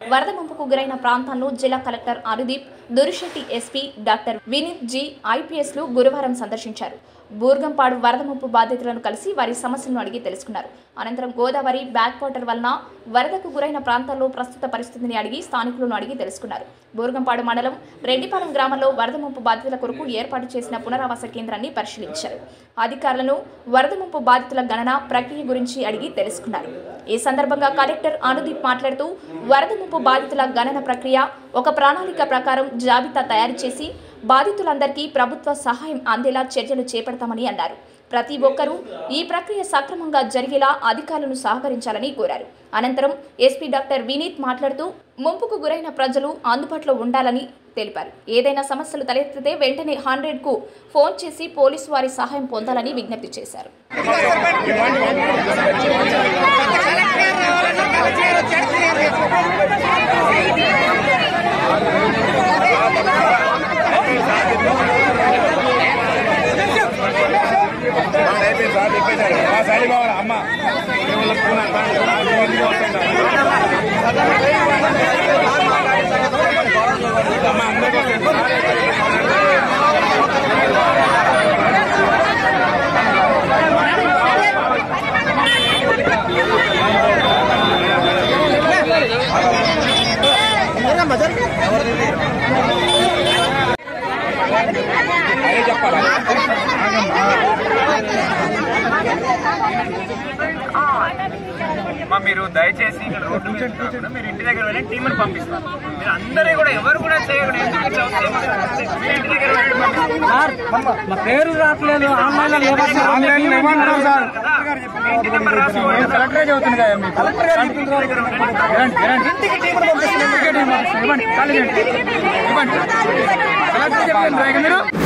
వరద ముంపుకు గురైన ప్రాంతాలను జిల్లా collector Anudeep Durishetti SP doctor Vineeth G ఐపీఎస్లు గురువారం సందర్శించారు బూర్గంపాడు వరద ముంపు బాధితులను కలిసి వారి సమస్యలను అడిగి తెలుసుకున్నారు అనంతరం గోదావరి బ్యాక్ వాటర్ వలన వరదకు గురైన ప్రాంతాల్లో ప్రస్తుత పరిస్థితిని అడిగి స్థానికులను అడిగి తెలుసుకున్నారు బూర్గంపాడు మండలం రెడ్డిపాలెం గ్రామంలో వరద ముంపు బాధితుల కొరకు ఏర్పాటు చేసిన పునరావాస కేంద్రాన్ని పరిశీలించారు అధికారులను వరద ముంపు బాధితుల గణన ప్రక్రియ గురించి అడిగి తెలుసుకున్నారు ఈ సందర్భంగా కలెక్టర్ అనుదీప్ మాట్లాడుతూ వరద ముంపు బాధితుల గణన ప్రక్రియ ఒక ప్రణాళిక ప్రకారం జాబితా తయారు చేసి బాధితులందరికీ ప్రభుత్వ సహాయం అందేలా చర్యలు చేపడతామని అన్నారు ప్రతి ఒక్కరూ ఈ ప్రక్రియ సక్రమంగా జరిగేలా అధికారులను సహకరించాలని కోరారు అనంతరం ఎస్పీ డాక్టర్ వినీత్ మాట్లాడుతూ ముంపుకు గురైన ప్రజలు అందుబాటులో ఉండాలని తెలిపారు ఏదైనా సమస్యలు తలెత్తితే వెంటనే హండ్రెడ్ కు ఫోన్ చేసి పోలీసు వారి సహాయం పొందాలని విజ్ఞప్తి చేశారు అమ్మ అదే చెప్పాలా అమ్మా మీరు దయచేసి ఇక్కడ రోడ్డు మీద కాకుండా మీరు ఇంటి దగ్గర వెళ్ళి టీంని పంపిస్తారు మీరు అందరూ కూడా ఎవరు కూడా చేయకూడదు ఎందుకు ఇట్లా వస్తే మీరు ఇంటి దగ్గర వెళ్ళి పంపిస్తారు నా పేరు రావట్లేదు ఆన్లైన్ లో లేవచ్చు ఆన్లైన్ లో ఇవ్వమంటున్నాం సార్ కదా మీ ఇంటి నెంబర్ రాసుకోండి మేము కలెక్టరే చెబుతుంది కదా మీకు కలెక్టర్ గారు చెప్తున్నారు. వినండి, వినండి. ఇంటికి టీం పంపిస్తున్నాం. ఇంటికి టీం పంపిస్తున్నాం. ఇవ్వండి, ఖాళీ చేయండి. ఇవ్వండి. కలెక్టర్ చెప్పిండ్రా ఇక మీరు